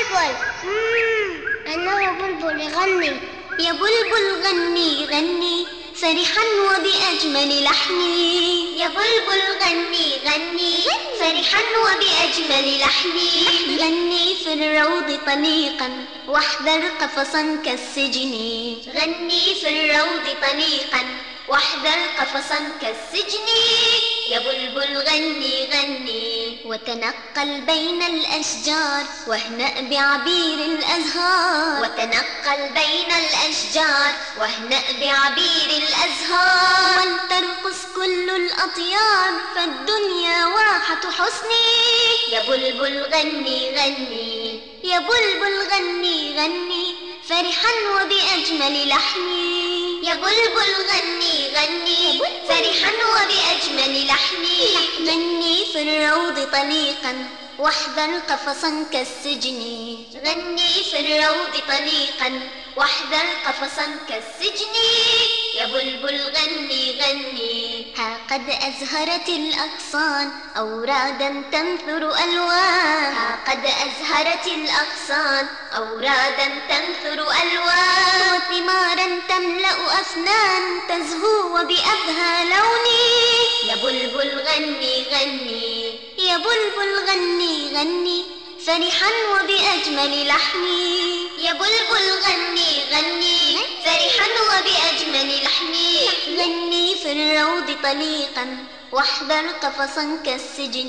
بلبل مم، أنا بلبل غني يا بلبل غني غني فرحا وبأجمل لحن يا بلبل غني غني فرحا وبأجمل لحن غني في الروض طليقا واحذر قفصا كالسجن غني في الروض طليقا واحذر قفصا كالسجن يا بلبل غني غني وتنقل بين الأشجار واهنأ بعبير الأزهار وتنقل بين الأشجار واهنأ بعبير الأزهار ولترقص كل الأطيار فالدنيا واحة حسني يا بلبل غني غني يا بلبل غني غني فرحا وبأجمل لحني يا بلبل غني غني فرحا وبأجمل لحني غني في الروض طليقا واحذر قفصا كالسجن غني في الروض طليقا واحذر قفصا كالسجن يا بلبل غني غني ها قد أزهرت الأغصان أورادا تنثر ألوان ها قد أزهرت الأغصان أورادا تنثر ألوان وثمارا تملأ أفنان تزهو وبأبهى لوني يا بلبل غني غني يا بلبل غني غني فرحا وبأجمل لحني يا بلبل غني غني فرحا وبأجمل لحني غني في الروض طليقا واحذر قفصا كالسجن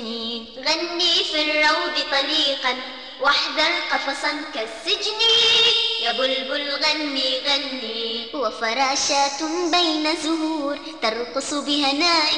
غني في الروض طليقا واحذر قفصا كالسجن يا بلبل غني غني وفراشات بين زهور ترقص بهناء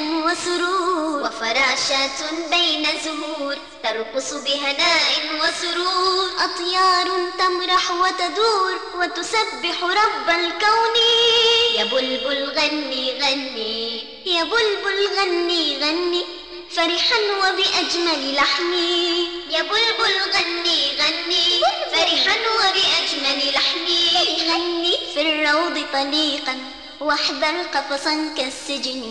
وسرور وفراشات بين زهور ترقص بهناء وسرور أطيار تمرح وتدور وتسبح رب الكون يا بلبل غني غني يا بلبل غني غني فرحا وبأجمل لحني يا بلبل غني غني فرحا وبأجمل لحني غني في الروض طليقا واحذر قفصا كالسجن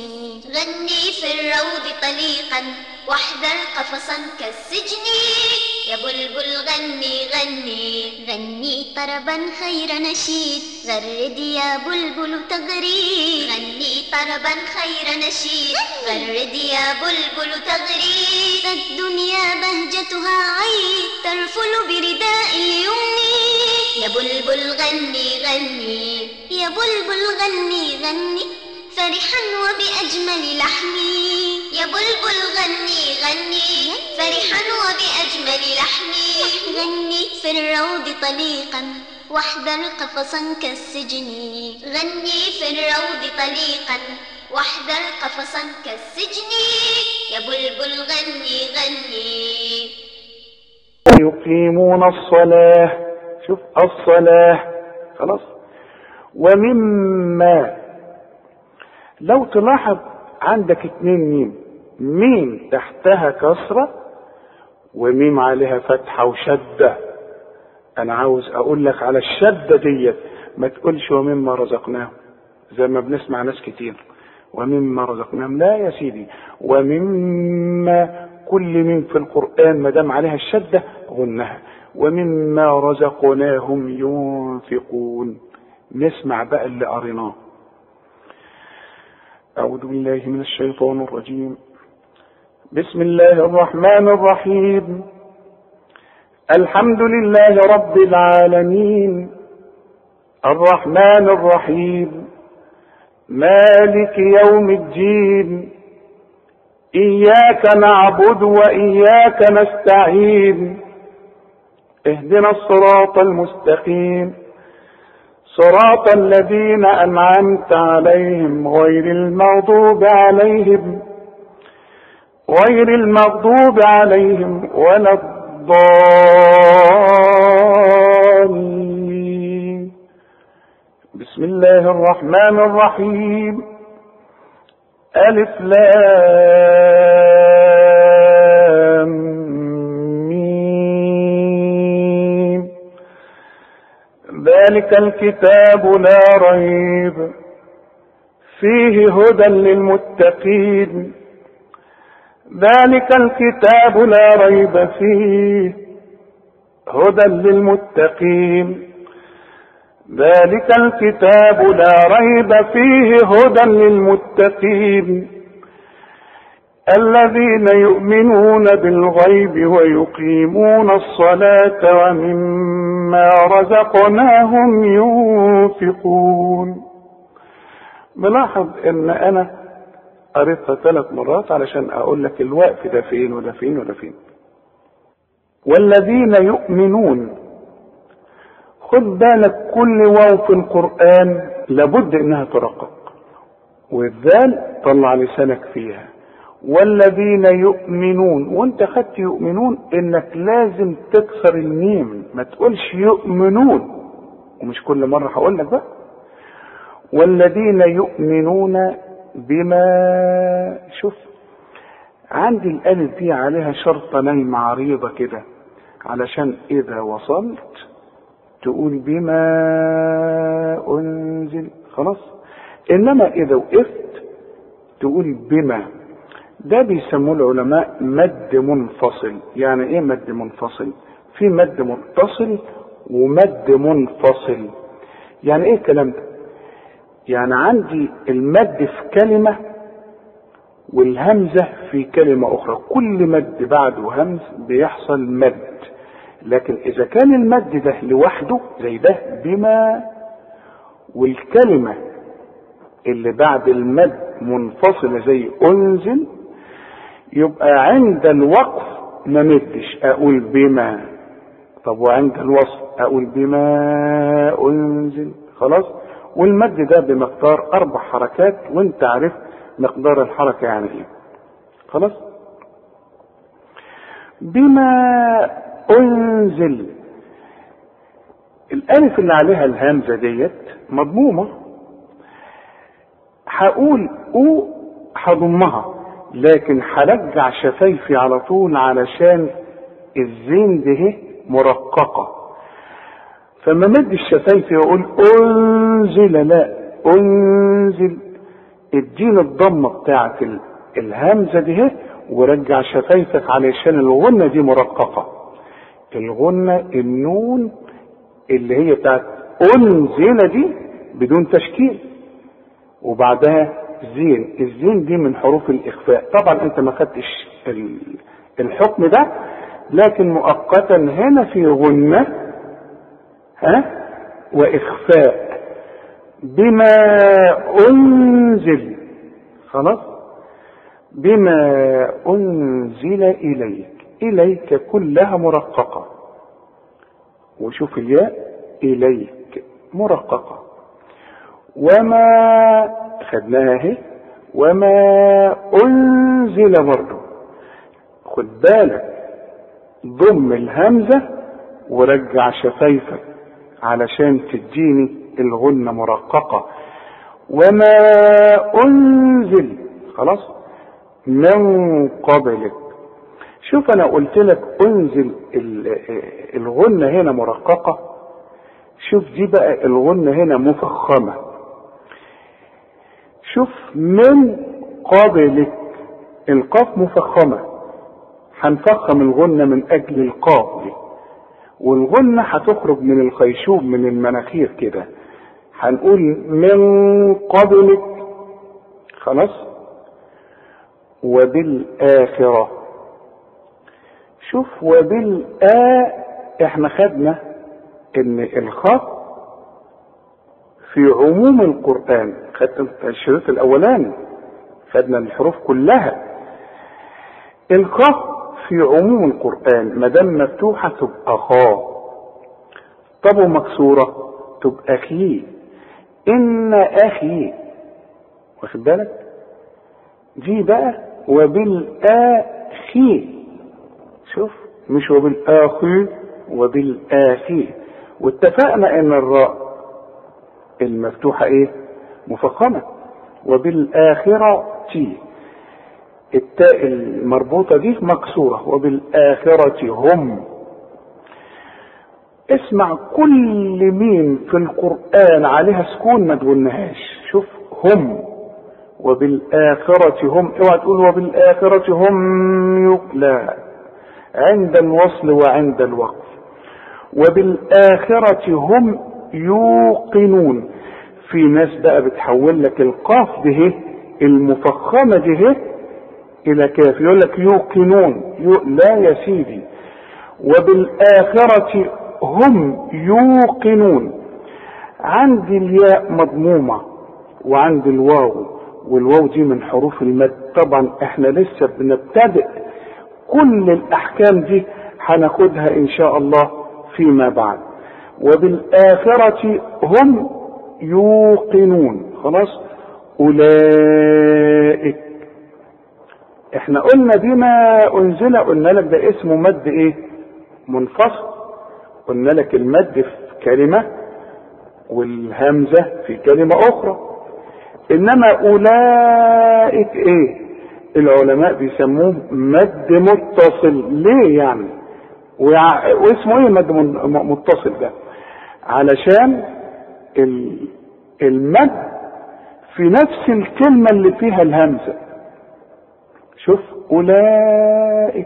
غني في الروض طليقا واحذر قفصا كالسجن يا بلبل غني غني غني طربا خير نشيد غرد يا بلبل تغريد غني طربا خير نشيد غرد يا بلبل تغريد فالدنيا بهجتها عيد ترفل برداء اليمن يا بلبل غني غني يا بلبل غني غني فرحا وبأجمل لحني يا بلبل غني غني فرحا وبأجمل لحني غني في الروض طليقا واحذر قفصا كالسجن غني في الروض طليقا واحذر قفصا كالسجن يا بلبل غني غني يقيمون الصلاة شوف الصلاة خلاص ومما لو تلاحظ عندك اتنين ميم ميم تحتها كسرة وميم عليها فتحة وشدة أنا عاوز أقول لك على الشدة ديت ما تقولش ومما رزقناهم زي ما بنسمع ناس كتير ومما رزقناهم لا يا سيدي ومما كل ميم في القرآن ما دام عليها الشدة غنها ومما رزقناهم ينفقون نسمع بقى اللي قريناه أعوذ بالله من الشيطان الرجيم بسم الله الرحمن الرحيم الحمد لله رب العالمين الرحمن الرحيم مالك يوم الدين إياك نعبد وإياك نستعين اهدنا الصراط المستقيم صراط الذين أنعمت عليهم غير المغضوب عليهم غير المغضوب عليهم ولا الضالين بسم الله الرحمن الرحيم ألف لام ميم ذلك الكتاب لا ريب فيه هدى للمتقين ذلك الكتاب لا ريب فيه هدى للمتقين ذلك الكتاب لا ريب فيه هدى للمتقين الذين يؤمنون بالغيب ويقيمون الصلاة ومما رزقناهم ينفقون ملاحظ ان انا قريتها ثلاث مرات علشان اقول لك الوقف ده فين وده فين وده فين والذين يؤمنون خد بالك كل واو في القرآن لابد انها ترقق والذال طلع لسانك فيها والذين يؤمنون وانت خدت يؤمنون انك لازم تكسر الميم ما تقولش يؤمنون ومش كل مرة هقول لك بقى والذين يؤمنون بما شوف عندي الالف دي عليها شرطة نايمة عريضة كده علشان اذا وصلت تقول بما انزل خلاص انما اذا وقفت تقول بما ده بيسموه العلماء مد منفصل يعني ايه مد منفصل في مد متصل ومد منفصل يعني ايه الكلام ده يعني عندي المد في كلمة والهمزة في كلمة أخرى كل مد بعده همز بيحصل مد لكن إذا كان المد ده لوحده زي ده بما والكلمة اللي بعد المد منفصلة زي أنزل يبقى عند الوقف ما مدش أقول بما طب وعند الوصل أقول بما أنزل خلاص والمد ده بمقدار أربع حركات وأنت عرفت مقدار الحركة يعني إيه خلاص بما أنزل الألف اللي عليها الهمزة ديت مضمومة هقول أو هضمها لكن هرجع شفايفي على طول علشان الزين ده مرققة فما مد الشفايف واقول انزل لا انزل اديني الضمه بتاعت الهمزه دي ورجع شفايفك علشان الغنه دي مرققه الغنه النون اللي هي بتاعت انزل دي بدون تشكيل وبعدها زين الزين دي من حروف الاخفاء طبعا انت ما خدتش الحكم ده لكن مؤقتا هنا في غنه ها واخفاء بما انزل خلاص بما انزل اليك اليك كلها مرققه وشوف الياء اليك مرققه وما خدناها اهي وما انزل برضه خد بالك ضم الهمزه ورجع شفايفك علشان تديني الغنة مرققة وما أنزل خلاص من قبلك شوف أنا قلت لك أنزل الغنة هنا مرققة شوف دي بقى الغنة هنا مفخمة شوف من قبلك القاف مفخمة هنفخم الغنة من أجل القاف دي والغنة هتخرج من الخيشوم من المناخير كده هنقول من قبلك خلاص وبالآخرة شوف وبالآ احنا خدنا ان الخاء في عموم القرآن خدنا الشريط الاولاني خدنا الحروف كلها الخاء في عموم القرآن ما دام مفتوحة تبقى خاء طب ومكسورة تبقى خي إن أخي واخد بالك دي بقى وبالآخي شوف مش وبالآخي وبالآخي واتفقنا ان الراء المفتوحة ايه مفخمة وبالآخرة تي التاء المربوطة دي مكسورة وبالآخرة هم اسمع كل ميم في القرآن عليها سكون ما تقولناهاش شوف هم وبالآخرة هم اوعى تقول وبالآخرة هم يق... لا عند الوصل وعند الوقف وبالآخرة هم يوقنون في ناس بقى بتحول لك القاف ده المفخمة ده إلى كاف يقول لك يوقنون يو لا يا سيدي وبالآخرة هم يوقنون عندي الياء مضمومة وعندي الواو والواو دي من حروف المد طبعا احنا لسه بنبتدئ كل الأحكام دي هناخدها إن شاء الله فيما بعد وبالآخرة هم يوقنون خلاص أولئك احنا قلنا بما أنزل قلنا لك ده اسمه مد ايه منفصل قلنا لك المد في كلمة والهمزة في كلمة أخرى إنما أولئك إيه العلماء بيسموه مد متصل ليه يعني ويع... واسمه ايه مد من- متصل ده علشان ال- المد في نفس الكلمة اللي فيها الهمزة شوف أولئك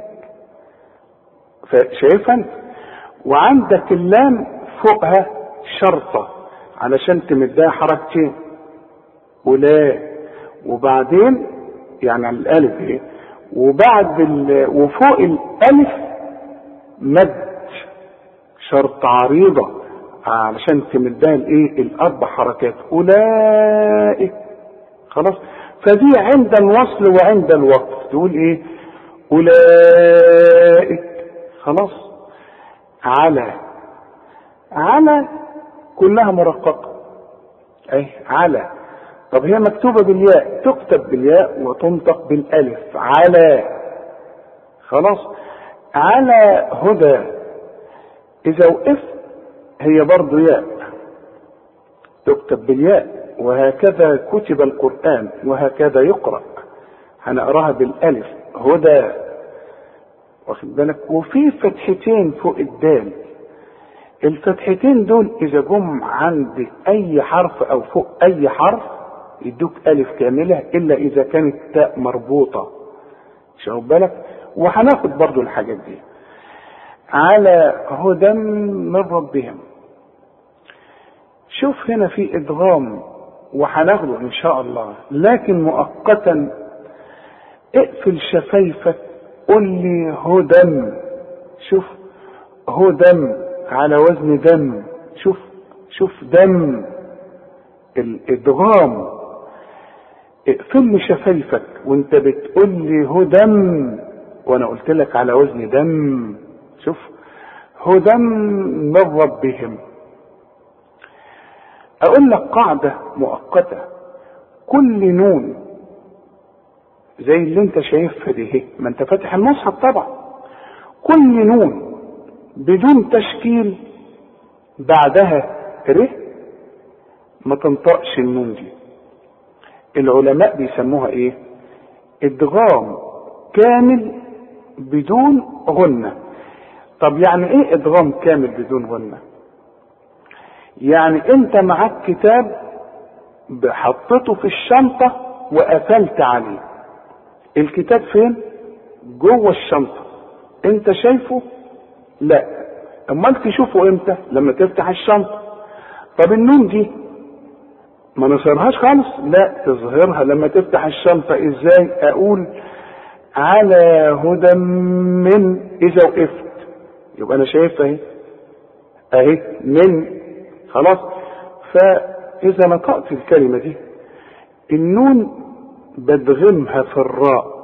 شايفها انت وعندك اللام فوقها شرطة علشان تمدها حركتين أولئك وبعدين يعني على الألف ايه وبعد ال... وفوق الألف مد شرط عريضة علشان تمدها الايه الاربع حركات اولئك خلاص فدي عند الوصل وعند الوقف تقول ايه اولئك خلاص على على كلها مرققة اي على طب هي مكتوبة بالياء تكتب بالياء وتنطق بالالف على خلاص على هدى اذا وقفت هي برضو ياء تكتب بالياء وهكذا كتب القرآن وهكذا يقرأ هنقراها بالألف هدى واخد بالك وفي فتحتين فوق الدال الفتحتين دول إذا جم عند أي حرف أو فوق أي حرف يدوك ألف كاملة إلا إذا كانت تاء مربوطة شوف بالك وهناخد برضو الحاجات دي على هدى من ربهم شوف هنا في ادغام وهناخده ان شاء الله لكن مؤقتا اقفل شفايفك قل لي هدى شوف هدى على وزن دم شوف شوف دم الادغام اقفل لي شفايفك وانت بتقول لي هدم وانا قلت لك على وزن دم شوف هدى من ربهم اقول لك قاعدة مؤقتة كل نون زي اللي انت شايفها دي هي ما انت فاتح المصحف طبعا كل نون بدون تشكيل بعدها ر ما تنطقش النون دي العلماء بيسموها ايه ادغام كامل بدون غنه طب يعني ايه ادغام كامل بدون غنة يعني انت معاك كتاب حطيته في الشنطة وقفلت عليه الكتاب فين جوه الشنطة انت شايفه لا امال تشوفه امتى لما تفتح الشنطة طب النون دي ما نظهرهاش خالص لا تظهرها لما تفتح الشنطة ازاي اقول على هدى من اذا وقفت يبقى انا شايفها اهي اهي من خلاص فاذا نطقت الكلمه دي النون بدغمها في الراء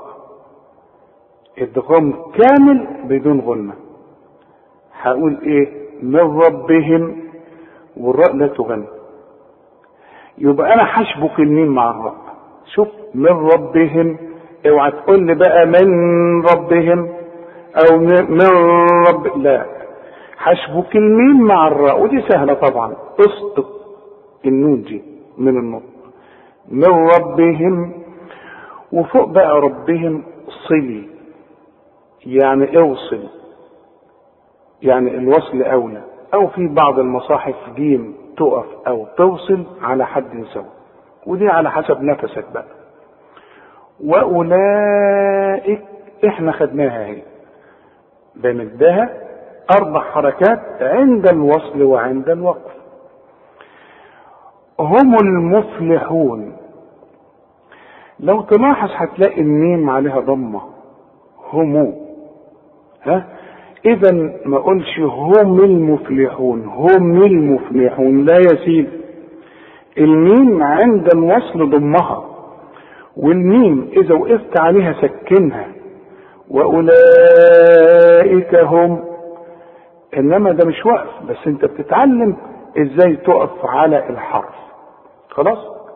ادغام كامل بدون غنه هقول ايه من ربهم والراء لا تغنى يبقى انا هشبك الميم مع الراء شوف من ربهم اوعى تقول لي بقى من ربهم او من رب لا هشبك الميم مع الراء ودي سهله طبعا اسقط النون دي من النطق من ربهم وفوق بقى ربهم صلي يعني اوصل يعني الوصل اولى او في بعض المصاحف جيم تقف او توصل على حد سواء ودي على حسب نفسك بقى واولئك احنا خدناها اهي بمدها أربع حركات عند الوصل وعند الوقف هم المفلحون لو تلاحظ هتلاقي الميم عليها ضمة هم ها إذا ما أقولش هم المفلحون هم المفلحون لا يا سيدي الميم عند الوصل ضمها والميم إذا وقفت عليها سكنها وأولئك هم إنما ده مش وقف بس أنت بتتعلم إزاي تقف على الحرف خلاص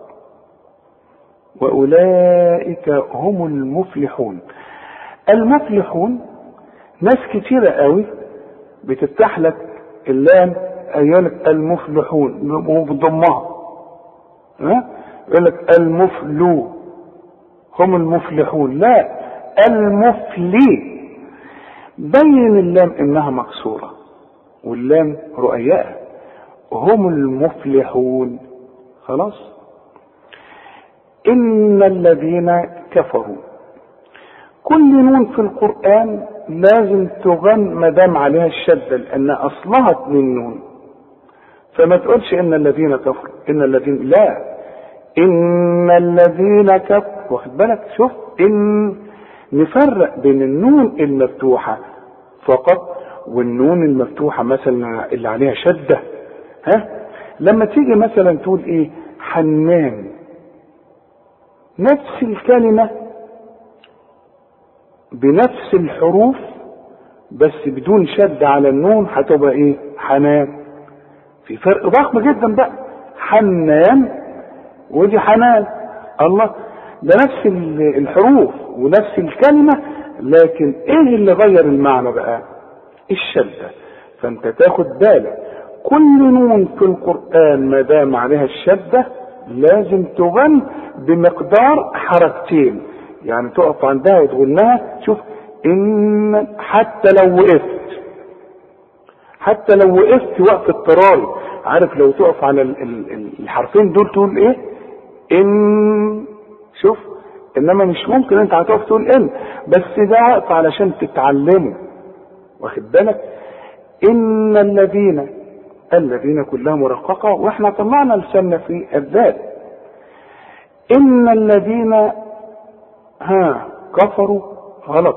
وأولئك هم المفلحون المفلحون ناس كتيرة قوي بتفتح لك اللام أيالك المفلحون وبضمها ها يقول لك المفلو هم المفلحون لا المفلي بين اللام انها مكسوره واللام رؤياء هم المفلحون خلاص ان الذين كفروا كل نون في القران لازم تغن ما دام عليها الشده لان اصلها اتنين نون فما تقولش ان الذين كفروا ان الذين لا ان الذين كفروا واخد بالك شوف ان نفرق بين النون المفتوحة فقط والنون المفتوحة مثلا اللي عليها شدة ها لما تيجي مثلا تقول ايه حنان نفس الكلمة بنفس الحروف بس بدون شد على النون هتبقى ايه حنان في فرق ضخم جدا بقى حنان ودي حنان الله ده نفس الحروف ونفس الكلمة لكن ايه اللي غير المعنى بقى الشدة فانت تاخد بالك كل نون في القرآن ما دام عليها الشدة لازم تغن بمقدار حركتين يعني تقف عندها وتقول لها شوف ان حتى لو وقفت حتى لو وقفت وقف اضطراري عارف لو تقف على الحرفين دول تقول ايه ان شوف انما مش ممكن انت هتقف تقول ان بس ده وقت علشان تتعلمه واخد بالك ان الذين الذين كلها مرققه واحنا طلعنا لساننا في الذات ان الذين ها كفروا غلط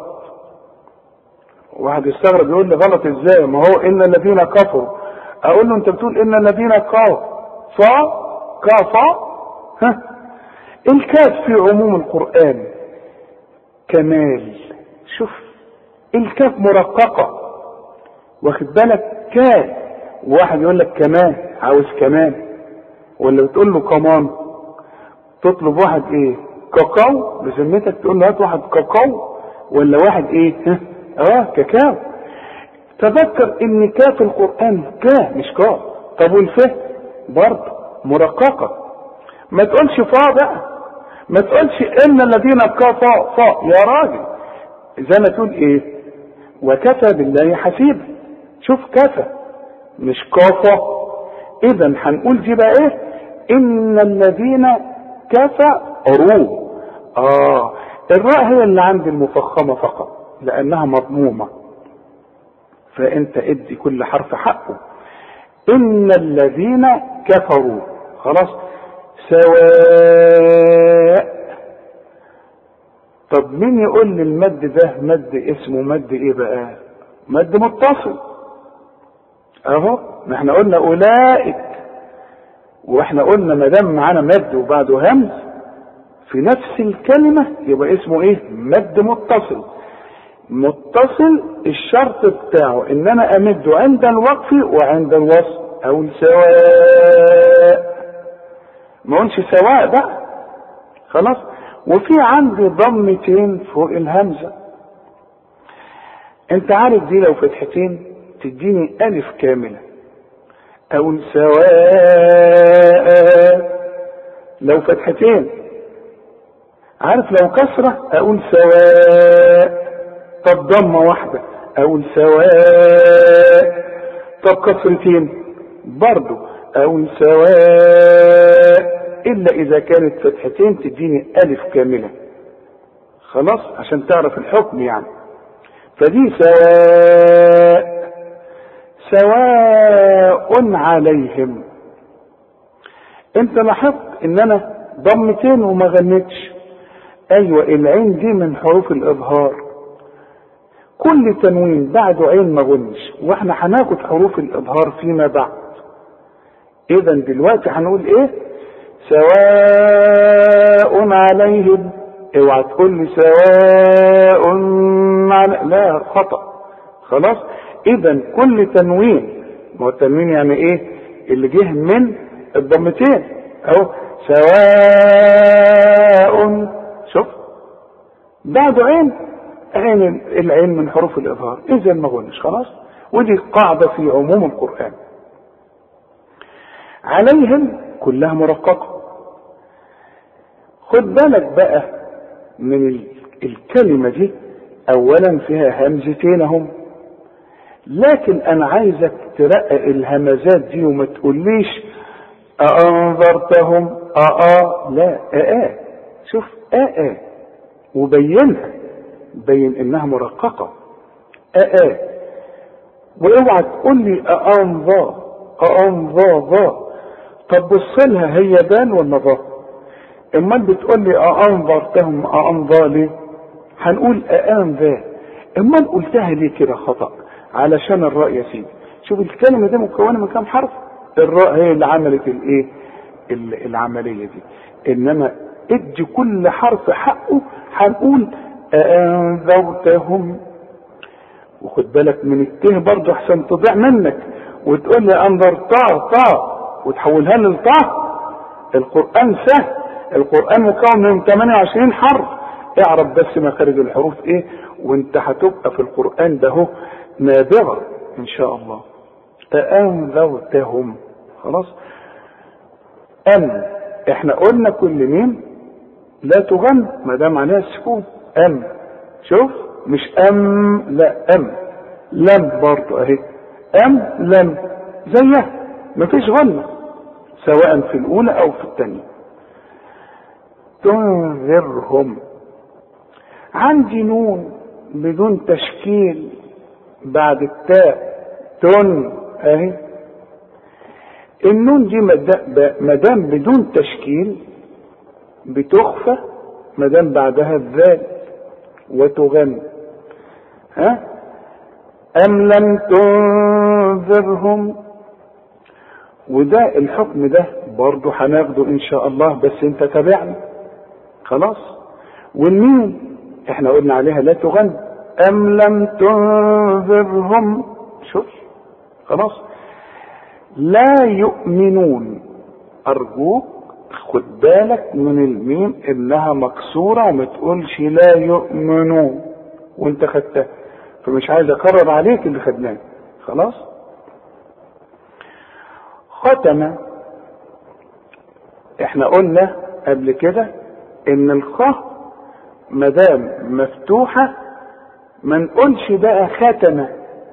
واحد يستغرب يقول لي غلط ازاي ما هو ان الذين كفروا اقول له انت بتقول ان الذين كفروا فا كفا ها الكاف في عموم القرآن كمال شوف الكاف مرققة واخد بالك كاف واحد يقول لك كمان عاوز كمان ولا بتقول له كمان تطلب واحد ايه كاكاو بذمتك تقول له هات واحد كاكاو ولا واحد ايه ها اه كاكاو تذكر ان كاف القرآن كا مش كا طب والفه برضه مرققة ما تقولش فا بقى ما تقولش ان الذين كفى فا يا راجل زي ما تقول ايه وكفى بالله حسيبا شوف كفى مش كفى اذا هنقول دي بقى ايه ان الذين كفروا اه الراء هي اللي عند المفخمه فقط لانها مضمومه فانت ادي كل حرف حقه ان الذين كفروا خلاص سواء طب مين يقول لي المد ده مد اسمه مد ايه بقى مد متصل اهو ما احنا قلنا اولئك واحنا قلنا ما دام معانا مد وبعده همز في نفس الكلمه يبقى اسمه ايه مد متصل متصل الشرط بتاعه ان انا امد عند الوقف وعند الوصل او سواء ما قلش سواء بقى خلاص وفي عندي ضمتين فوق الهمزة انت عارف دي لو فتحتين تديني الف كاملة اقول سواء لو فتحتين عارف لو كسرة اقول سواء طب ضمة واحدة اقول سواء طب كسرتين برضو اقول سواء الا اذا كانت فتحتين تديني الف كاملة خلاص عشان تعرف الحكم يعني فدي سواء سواء عليهم انت لاحظت ان انا ضمتين وما غنيتش ايوه العين دي من حروف الاظهار كل تنوين بعده عين ما غنش واحنا هناخد حروف الاظهار فيما بعد اذا دلوقتي هنقول ايه سواء عليهم اوعى تقول لي سواء على لا خطأ خلاص اذا كل تنوين ما هو التنوين يعني ايه اللي جه من الضمتين اهو سواء شوف بعده عين عين العين من حروف الاظهار اذا ما قلناش خلاص ودي قاعدة في عموم القرآن عليهم كلها مرققة خد بالك بقى من الكلمة دي اولا فيها همزتين هم لكن انا عايزك ترقق الهمزات دي وما تقوليش أأنذرتهم أأ لا أأ شوف أأ وبينها بين انها مرققة أأ واوعى تقول لي أأنظى أأنظى ظا طب بص لها هي دال ولا ظا امال بتقول لي أأنظرتهم أأنظى ليه هنقول أآن ذا امال قلتها ليه كده خطأ علشان الراء يا سيدي شوف الكلمة دي مكونة من كام حرف الراء هي اللي عملت الايه العملية دي انما ادي كل حرف حقه هنقول أأنذرتهم وخد بالك من الته برضه احسن تضيع منك وتقول لي انظر طا طا وتحولها لي لطا القرآن سهل القرآن مكون من 28 حرف اعرف بس مخارج الحروف ايه وانت هتبقى في القرآن ده هو نابغة ان شاء الله فأنذرتهم خلاص أم احنا قلنا كل ميم لا تغن ما دام عليها السكون أم شوف مش أم لا أم لم برضو أهي أم لم زيها مفيش غنة سواء في الأولى أو في الثانية تنذرهم عندي نون بدون تشكيل بعد التاء تن اهي النون دي مدام بدون تشكيل بتخفى مدام بعدها الذال وتغن ها ام لم تنذرهم وده الحكم ده برضه هناخده ان شاء الله بس انت تابعني خلاص والمين احنا قلنا عليها لا تغن ام لم تنذرهم شوف خلاص لا يؤمنون ارجوك خد بالك من الميم انها مكسوره وما تقولش لا يؤمنون وانت خدتها فمش عايز اكرر عليك اللي خدناه خلاص ختم احنا قلنا قبل كده ان الخاء مدام مفتوحه ما نقولش بقى ختمه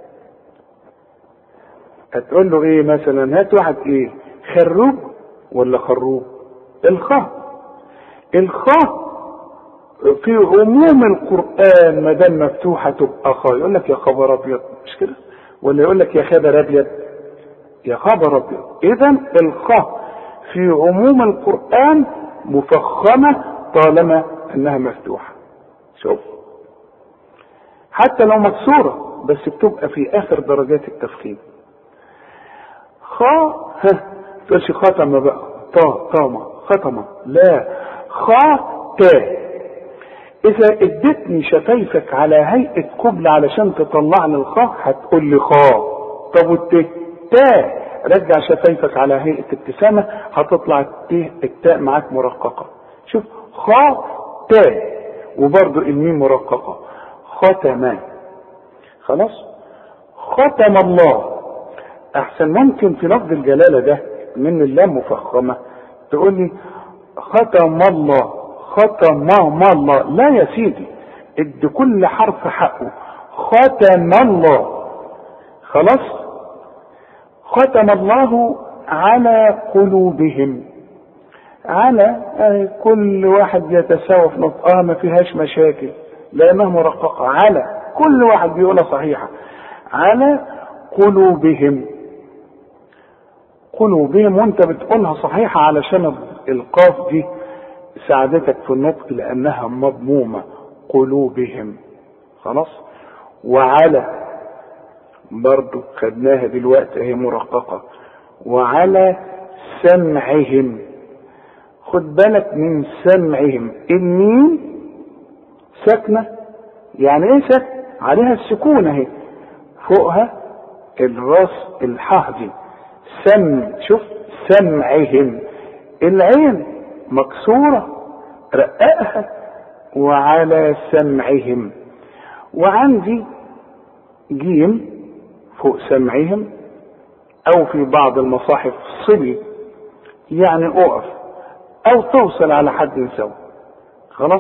هتقول له ايه مثلا هات واحد ايه خروب ولا خروب الخاء الخاء في عموم القرآن ما دام مفتوحة تبقى خاء يقول لك يا خبر أبيض مش كده؟ ولا يقول لك يا خبر أبيض يا خبر أبيض إذا الخاء في عموم القرآن مفخمة طالما أنها مفتوحة شوف حتى لو مكسورة بس بتبقى في آخر درجات التفخيم خاء ها تقولش ختم بقى طا طامة ختمة لا خا تا إذا اديتني شفايفك على هيئة قبلة علشان تطلع لي الخاء هتقول لي خا طب والت تا رجع شفايفك على هيئة ابتسامة هتطلع الت التاء معاك مرققة شوف خا تا وبرضه الميم مرققة ختم خلاص ختم الله احسن ممكن في لفظ الجلالة ده من اللام مفخمة تقول لي ختم الله ختم الله لا يا سيدي ادي كل حرف حقه ختم الله خلاص ختم الله على قلوبهم على كل واحد يتساوى في نطقها ما فيهاش مشاكل لانها مرققة على كل واحد بيقولها صحيحة على قلوبهم قلوبهم وانت بتقولها صحيحة علشان القاف دي ساعدتك في النطق لانها مضمومة قلوبهم خلاص وعلى برضو خدناها دلوقتي هي مرققة وعلى سمعهم خد بالك من سمعهم الميم ساكنة يعني ايه ساكنة عليها السكون اهي فوقها الراس الحاء دي سم شوف سمعهم العين مكسورة رققها وعلى سمعهم وعندي جيم فوق سمعهم او في بعض المصاحف صلي يعني اقف او توصل على حد سوا خلاص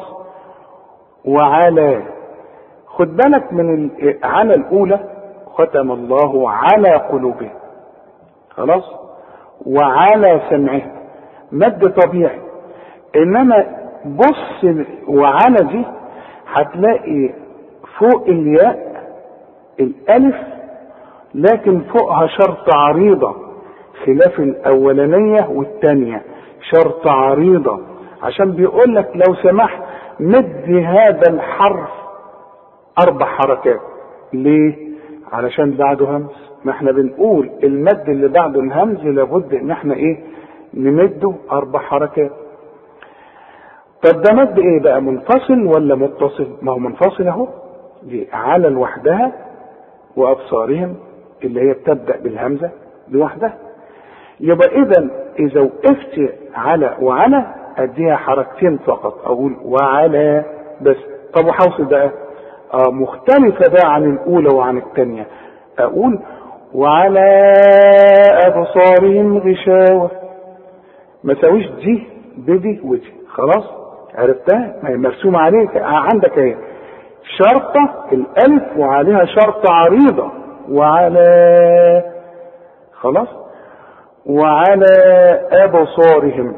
وعلى خد بالك من على الاولى ختم الله على قلوبهم خلاص وعلى سمعهم مد طبيعي انما بص وعلى دي هتلاقي فوق الياء الالف لكن فوقها شرط عريضة خلاف الاولانية والتانية شرط عريضة عشان بيقول لك لو سمحت مد هذا الحرف اربع حركات ليه علشان بعده همس ما احنا بنقول المد اللي بعده الهمز لابد ان احنا ايه نمده اربع حركات طب ده مد ايه بقى منفصل ولا متصل ما هو منفصل اهو دي على لوحدها وابصارهم اللي هي بتبدا بالهمزه لوحدها يبقى اذا اذا وقفت على وعلى اديها حركتين فقط اقول وعلى بس طب وحوصل بقى آه مختلفة بقى عن الأولى وعن الثانية أقول وعلى أبصارهم غشاوة ما سويش دي بدي ودي خلاص عرفتها ما هي مرسومة عليك عندك اهي شرطة الألف وعليها شرطة عريضة وعلى خلاص وعلى أبصارهم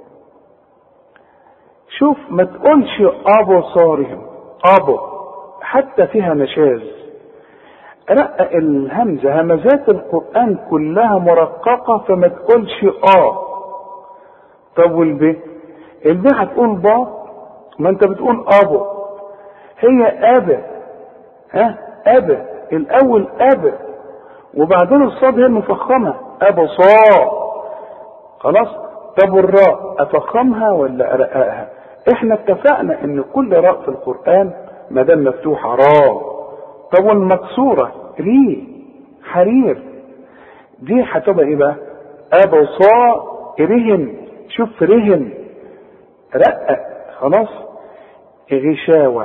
شوف ما تقولش أبصارهم أبو حتى فيها نشاز رقق الهمزة همزات القرآن كلها مرققة فما تقولش آه طب والب الب هتقول با ما انت بتقول أبو هي أبا ها أبا الأول أبا وبعدين الصاد هي المفخمة أبو صا خلاص طب والراء أفخمها ولا أرققها احنا اتفقنا ان كل راء في القرآن ما دام مفتوحة راء طب والمكسورة ري حرير دي هتبقى ايه بقى ابو صا رهن شوف رهن رقق خلاص غشاوة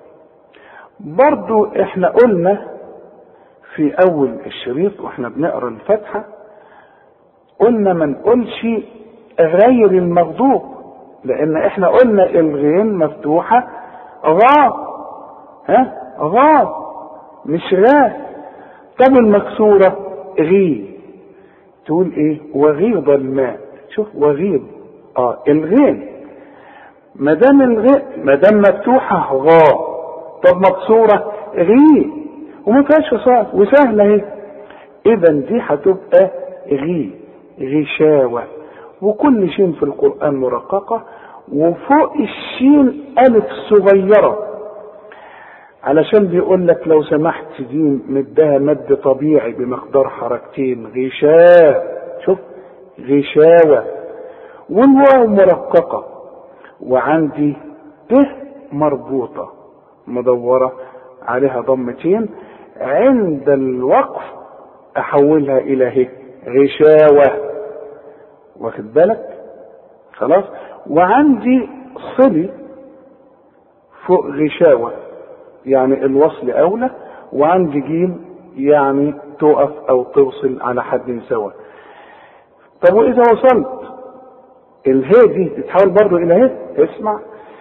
برضو احنا قلنا في اول الشريط واحنا بنقرا الفاتحة قلنا ما نقولش غير المغضوب لان احنا قلنا الغين مفتوحة غا ها غا مش غا طب المكسورة غي تقول ايه وغيض الماء شوف وغيض اه الغين ما دام الغين ما دام مفتوحة غا طب مكسورة غي وما فيهاش صاد وسهلة اهي اذا دي هتبقى غي غشاوة وكل شين في القرآن مرققة وفوق الشين ألف صغيرة علشان بيقول لك لو سمحت دي مدها مد طبيعي بمقدار حركتين غشاء شوف غشاوة والواو مرققة وعندي ت مربوطة مدورة عليها ضمتين عند الوقف احولها الى ه غشاوة واخد بالك خلاص وعندي صلي فوق غشاوة يعني الوصل اولى وعندي جيم يعني تقف او توصل على حد سوا طب واذا وصلت الهي دي تتحول برضو الى هي اسمع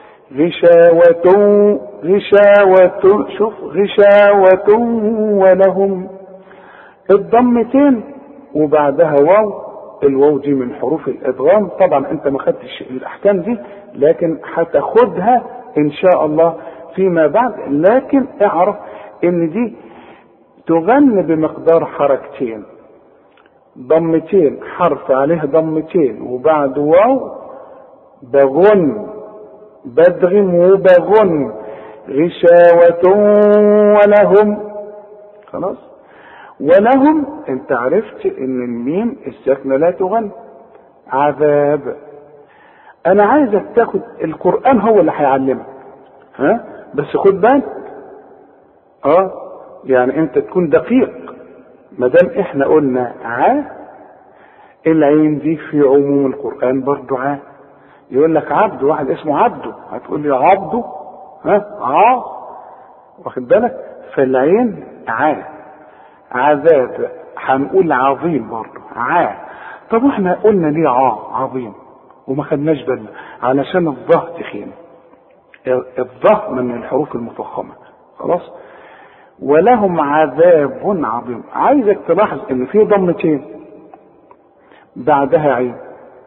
غشاوة غشاوة شوف غشاوة ولهم الضمتين وبعدها واو الواو دي من حروف الادغام طبعا انت ما خدتش الاحكام دي لكن هتاخدها ان شاء الله فيما بعد لكن اعرف ان دي تغن بمقدار حركتين ضمتين حرف عليه ضمتين وبعد واو بغن بدغم وبغن غشاوة ولهم خلاص ولهم انت عرفت ان الميم الساكنة لا تغن عذاب انا عايزك تاخد القرآن هو اللي هيعلمك ها بس خد بالك اه يعني انت تكون دقيق ما دام احنا قلنا ع العين دي في عموم القرآن برضو ع يقول لك عبد واحد اسمه عبده هتقول لي عبده ها ع واخد بالك فالعين ع عذاب هنقول عظيم برضه ع طب احنا قلنا ليه ع عظيم وما خدناش بالنا علشان الظه تخين الظه من الحروف المفخمه خلاص ولهم عذاب عظيم عايزك تلاحظ ان في ضمتين بعدها عين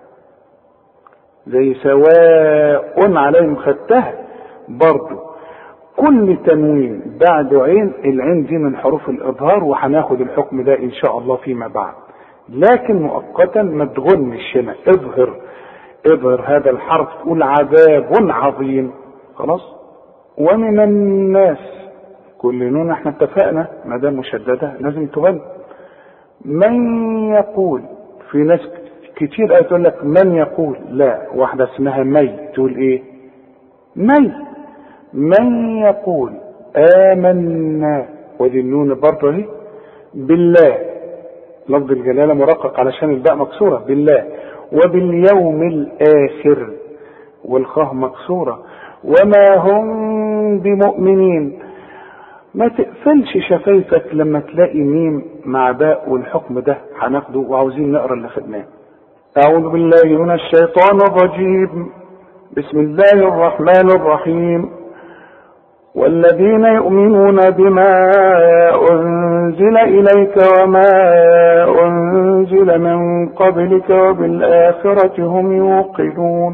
زي سواء عليهم خدتها برضو كل تنوين بعد عين العين دي من حروف الاظهار وهناخد الحكم ده ان شاء الله فيما بعد لكن مؤقتا ما تغنش هنا اظهر اظهر هذا الحرف تقول عذاب عظيم خلاص ومن الناس كل نون احنا اتفقنا ما دام مشدده لازم تغني من يقول في ناس كتير تقول لك من يقول لا واحده اسمها مي تقول ايه مي من يقول آمنا ودي النون برضه اهي بالله لفظ الجلالة مرقق علشان الباء مكسورة بالله وباليوم الآخر والخاء مكسورة وما هم بمؤمنين ما تقفلش شفايفك لما تلاقي ميم مع باء والحكم ده هناخده وعاوزين نقرا اللي خدناه أعوذ بالله من الشيطان الرجيم بسم الله الرحمن الرحيم والذين يؤمنون بما أنزل إليك وما أنزل من قبلك وبالآخرة هم يوقنون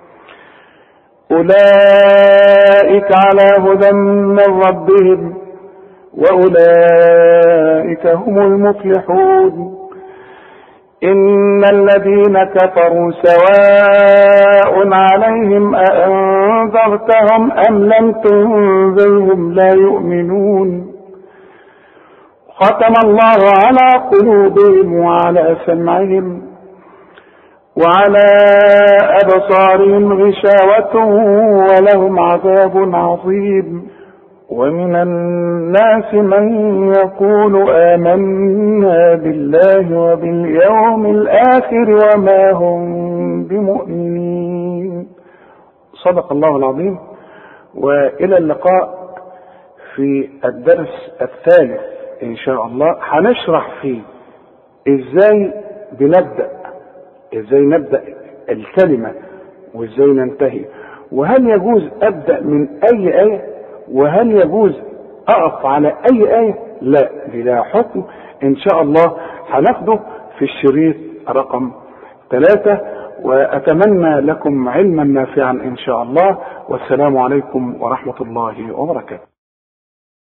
أولئك على هدى من ربهم وأولئك هم المفلحون إن الذين كفروا سواء عليهم أأنذرتهم أم لم تنذرهم لا يؤمنون ختم الله على قلوبهم وعلى سمعهم وعلى أبصارهم غشاوة ولهم عذاب عظيم ومن الناس من يقول آمنا بالله وباليوم الآخر وما هم بمؤمنين صدق الله العظيم وإلى اللقاء في الدرس الثالث إن شاء الله هنشرح فيه إزاي بنبدأ إزاي نبدأ الكلمة وإزاي ننتهي وهل يجوز أبدأ من أي آية وهل يجوز اقف على اي ايه لا دي لها حكم ان شاء الله هناخده في الشريط رقم ثلاثة واتمنى لكم علما نافعا ان شاء الله والسلام عليكم ورحمة الله وبركاته